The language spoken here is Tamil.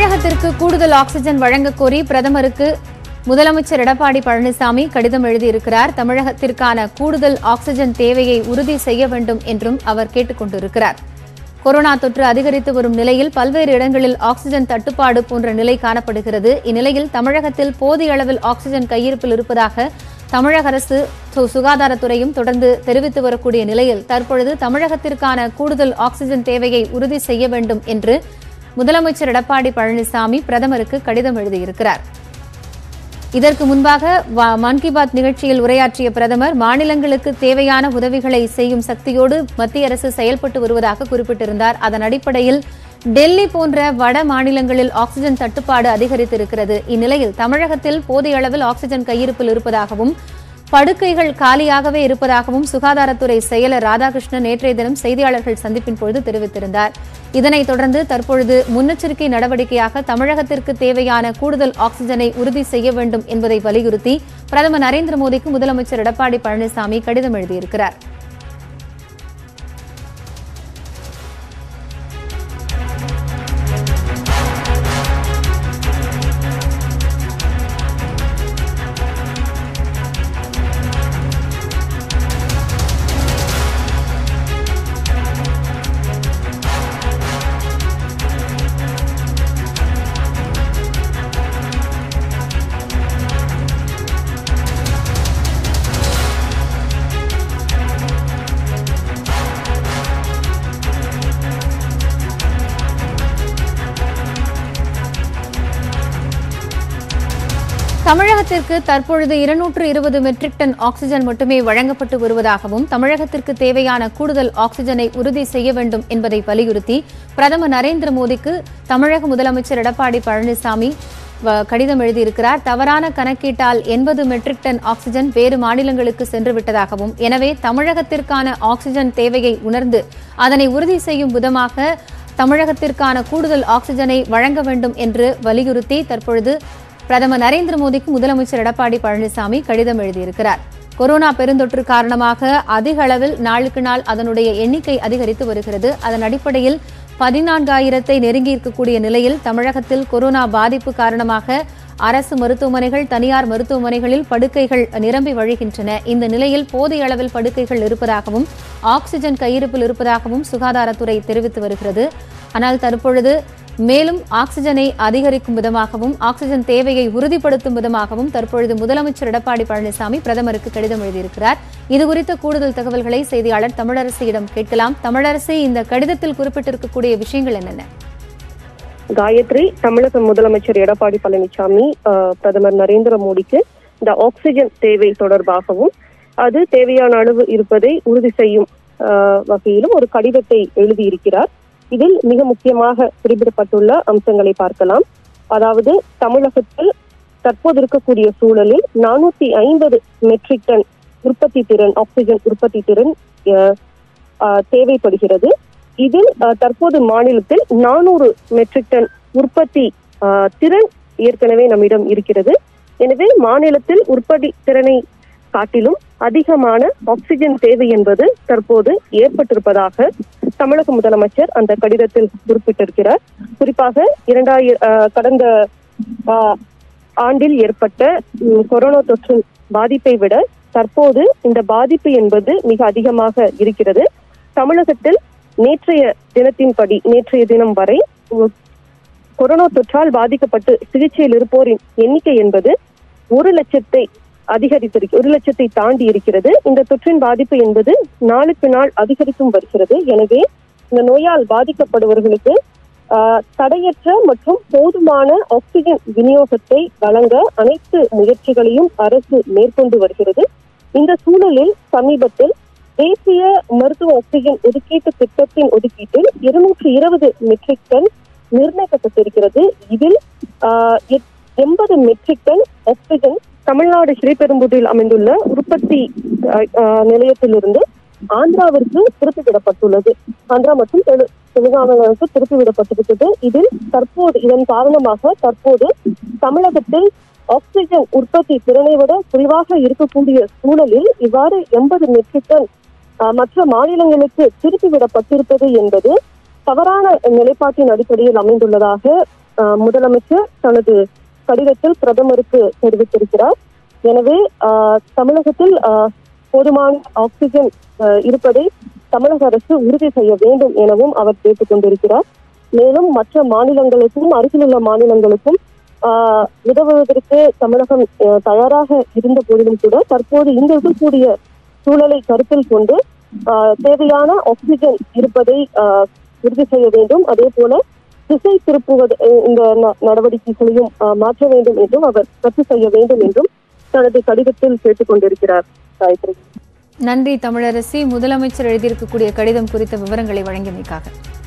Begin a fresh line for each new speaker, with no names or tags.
தமிழகத்திற்கு கூடுதல் ஆக்ஸிஜன் வழங்கக் கோரி பிரதமருக்கு முதலமைச்சர் எடப்பாடி பழனிசாமி கடிதம் எழுதியிருக்கிறார் தமிழகத்திற்கான கூடுதல் ஆக்ஸிஜன் தேவையை உறுதி செய்ய வேண்டும் என்றும் அவர் கேட்டுக் கொண்டிருக்கிறார் கொரோனா தொற்று அதிகரித்து வரும் நிலையில் பல்வேறு இடங்களில் ஆக்ஸிஜன் தட்டுப்பாடு போன்ற நிலை காணப்படுகிறது இந்நிலையில் தமிழகத்தில் போதிய அளவில் ஆக்ஸிஜன் கையிருப்பில் இருப்பதாக தமிழக அரசு சு- சுகாதாரத்துறையும் தொடர்ந்து தெரிவித்து வரக்கூடிய நிலையில் தற்பொழுது தமிழகத்திற்கான கூடுதல் ஆக்ஸிஜன் தேவையை உறுதி செய்ய வேண்டும் என்று முதலமைச்சர் எடப்பாடி பழனிசாமி பிரதமருக்கு கடிதம் எழுதியிருக்கிறார் இதற்கு முன்பாக வ- மன் கி பாத் நிகழ்ச்சியில் உரையாற்றிய பிரதமர் மாநிலங்களுக்கு தேவையான உதவிகளை செய்யும் சக்தியோடு மத்திய அரசு செயல்பட்டு வருவதாக குறிப்பிட்டிருந்தார் அதன் அடிப்படையில் டெல்லி போன்ற வட மாநிலங்களில் ஆக்ஸிஜன் தட்டுப்பாடு அதிகரித்திருக்கிறது இந்நிலையில் தமிழகத்தில் போதிய அளவில் ஆக்ஸிஜன் கையிருப்பில் இருப்பதாகவும் படுக்கைகள் காலியாகவே இருப்பதாகவும் சுகாதாரத்துறை செயலர் ராதாகிருஷ்ணன் நேற்றைய தினம் செய்தியாளர்கள் சந்திப்பின் பொழுது தெரிவித்திருந்தார் இதனைத் தொடர்ந்து தற்பொழுது முன்னெச்சரிக்கை நடவடிக்கையாக தமிழகத்திற்கு தேவையான கூடுதல் ஆக்ஸிஜனை உறுதி செய்ய வேண்டும் என்பதை வலியுறுத்தி பிரதமர் நரேந்திர மோடிக்கு முதலமைச்சர் எடப்பாடி பழனிசாமி கடிதம் எழுதியிருக்கிறார் தமிழகத்திற்கு தற்பொழுது இருநூற்று இருபது மெட்ரிக் டன் ஆக்ஸிஜன் மட்டுமே வழங்கப்பட்டு வருவதாகவும் தமிழகத்திற்கு தேவையான கூடுதல் ஆக்ஸிஜனை உறுதி செய்ய வேண்டும் என்பதை வலியுறுத்தி பிரதமர் நரேந்திர மோடிக்கு தமிழக முதலமைச்சர் எடப்பாடி பழனிசாமி வ- கடிதம் எழுதியிருக்கிறார் தவறான கணக்கீட்டால் எண்பது மெட்ரிக் டன் ஆக்ஸிஜன் வேறு மாநிலங்களுக்கு சென்று விட்டதாகவும் எனவே தமிழகத்திற்கான ஆக்ஸிஜன் தேவையை உணர்ந்து அதனை உறுதி செய்யும் விதமாக தமிழகத்திற்கான கூடுதல் ஆக்ஸிஜனை வழங்க வேண்டும் என்று வலியுறுத்தி தற்பொழுது பிரதமர் நரேந்திர மோடிக்கு முதலமைச்சர் எடப்பாடி பழனிசாமி கடிதம் எழுதியிருக்கிறார் கொரோனா பெருந்தொற்று காரணமாக அதிக அளவில் நாளுக்கு நாள் அதனுடைய எண்ணிக்கை அதிகரித்து வருகிறது அதன் அடிப்படையில் பதினான்காயிரத்தை நெருங்கி இருக்கக்கூடிய நிலையில் தமிழகத்தில் கொரோனா பாதிப்பு காரணமாக அரசு மருத்துவமனைகள் தனியார் மருத்துவமனைகளில் படுக்கைகள் நிரம்பி வழிகின்றன இந்த நிலையில் போதிய அளவில் படுக்கைகள் இருப்பதாகவும் ஆக்ஸிஜன் கையிருப்பில் இருப்பதாகவும் சுகாதாரத்துறை தெரிவித்து வருகிறது ஆனால் தற்பொழுது மேலும் ஆக்ஸிஜனை அதிகரிக்கும் விதமாகவும் ஆக்ஸிஜன் தேவையை உறுதிப்படுத்தும் விதமாகவும் தற்பொழுது முதலமைச்சர் எடப்பாடி பழனிசாமி பிரதமருக்கு கடிதம் எழுதியிருக்கிறார் இதுகுறித்த கூடுதல் தகவல்களை செய்தியாளர் தமிழரசியிடம் கேட்கலாம் தமிழரசி இந்த கடிதத்தில் குறிப்பிட்டிருக்கக்கூடிய விஷயங்கள் என்னென்ன
காயத்ரி தமிழக முதலமைச்சர் எடப்பாடி பழனிசாமி அஹ், பிரதமர் நரேந்திர மோடிக்கு இந்த ஆக்சிஜன் தேவை தொடர்பாகவும் அது தேவையான அளவு இருப்பதை உறுதி செய்யும் அஹ், வகையிலும் ஒரு கடிதத்தை எழுதியிருக்கிறார் இதில் மிக முக்கியமாக குறிப்பிடப்பட்டுள்ள அம்சங்களை பார்க்கலாம் அதாவது தமிழகத்தில் தற்போது இருக்கக்கூடிய சூழலில் நானூத்தி ஐம்பது மெட்ரிக் டன் உற்பத்தி திறன் ஆக்சிஜன் உற்பத்தி திறன் அஹ், அஹ், தேவைப்படுகிறது இதில் அஹ், தற்போது மாநிலத்தில் நானூறு மெட்ரிக் டன் உற்பத்தி அஹ், திறன் ஏற்கனவே நம்மிடம் இருக்கிறது எனவே மாநிலத்தில் உற்பத்தி திறனை காட்டிலும் அதிகமான ஆக்சிஜன் தேவை என்பது தற்போது ஏற்பட்டிருப்பதாக தமிழக முதலமைச்சர் அந்த கடிதத்தில் குறிப்பிட்டிருக்கிறார் குறிப்பாக இரண்டாயிர அஹ், கடந்த அஹ், ஆண்டில் ஏற்பட்ட ம், கொரோனா தொற்று பாதிப்பை விட தற்போது இந்த பாதிப்பு என்பது மிக அதிகமாக இருக்கிறது தமிழகத்தில் நேற்றைய தினத்தின்படி நேற்றைய தினம் வரை உ- கொரோனா தொற்றால் பாதிக்கப்பட்டு சிகிச்சையில் இருப்போரின் எண்ணிக்கை என்பது ஒரு லட்சத்தை அதிகரித்திருக்கு ஒரு லட்சத்தை தாண்டி இருக்கிறது இந்த தொற்றின் பாதிப்பு என்பது நாளுக்கு நாள் அதிகரித்தும் வருகிறது எனவே இந்த நோயால் பாதிக்கப்படுபவர்களுக்கு ஆஹ், தடையற்ற மற்றும் போதுமான ஆக்சிஜன் விநியோகத்தை வழங்க அனைத்து முயற்சிகளையும் அரசு மேற்கொண்டு வருகிறது இந்த சூழலில் சமீபத்தில் தேசிய மருத்துவ ஆக்சிஜன் ஒதுக்கீட்டு திட்டத்தின் ஒதுக்கீட்டில் இருநூற்றி இருபது மெட்ரிக் டன் நிர்ணயிக்கப்பட்டிருக்கிறது இதில் ஆஹ், எட்- எண்பது மெட்ரிக் டன் ஆக்சிஜன் தமிழ்நாடு ஸ்ரீபெரும்புதூரில் அமைந்துள்ள உற்பத்தி ஆஹ், ஆஹ், நிலையத்திலிருந்து ஆந்திராவிற்கு திருப்பி விடப்பட்டுள்ளது ஆந்திரா மற்றும் தெலு- தெலுங்கானாவுக்கு திருப்பி விடப்பட்டிருக்கிறது இதில் தற்போது இதன் காரணமாக தற்போது தமிழகத்தில் ஆக்சிஜன் உற்பத்தி திறனை விட குறைவாக இருக்கக்கூடிய சூழலில் இவ்வாறு எண்பது மெட்ரிக் டன் ஆஹ், மற்ற மாநிலங்களுக்கு திருப்பி விடப்பட்டிருப்பது என்பது தவறான நிலைப்பாட்டின் அடிப்படையில் அமைந்துள்ளதாக ஆஹ், முதலமைச்சர் தனது கடிதத்தில் பிரதமருக்கு தெரிவித்திருக்கிறார் எனவே ஆஹ், தமிழகத்தில் ஆஹ், போதுமான ஆக்சிஜன் ஆஹ், இருப்பதை தமிழக அரசு உறுதி செய்ய வேண்டும் எனவும் அவர் கேட்டுக் கொண்டிருக்கிறார் மேலும் மற்ற மாநிலங்களுக்கும் அருகிலுள்ள மாநிலங்களுக்கும் ஆஹ், உதவுவதற்கு தமிழகம் ஆஹ், தயாராக இருந்த போதிலும் கூட தற்போது இங்க இருக்கக்கூடிய சூழலை கருத்தில் கொண்டு ஆஹ், தேவையான ஆக்சிஜன் இருப்பதை ஆஹ், உறுதி செய்ய வேண்டும் அதே போல திசை திருப்புவது அஹ், இந்த ந- நடவடிக்கைகளையும் ஆஹ், மாற்ற வேண்டும் என்றும் அவர் ரத்து செய்ய வேண்டும் என்றும் தனது கடிதத்தில் கேட்டுக் கொண்டிருக்கிறார் காயத்ரி
நன்றி தமிழரசி முதலமைச்சர் எழுதியிருக்கக்கூடிய கடிதம் குறித்த விவரங்களை வழங்கியமைக்காக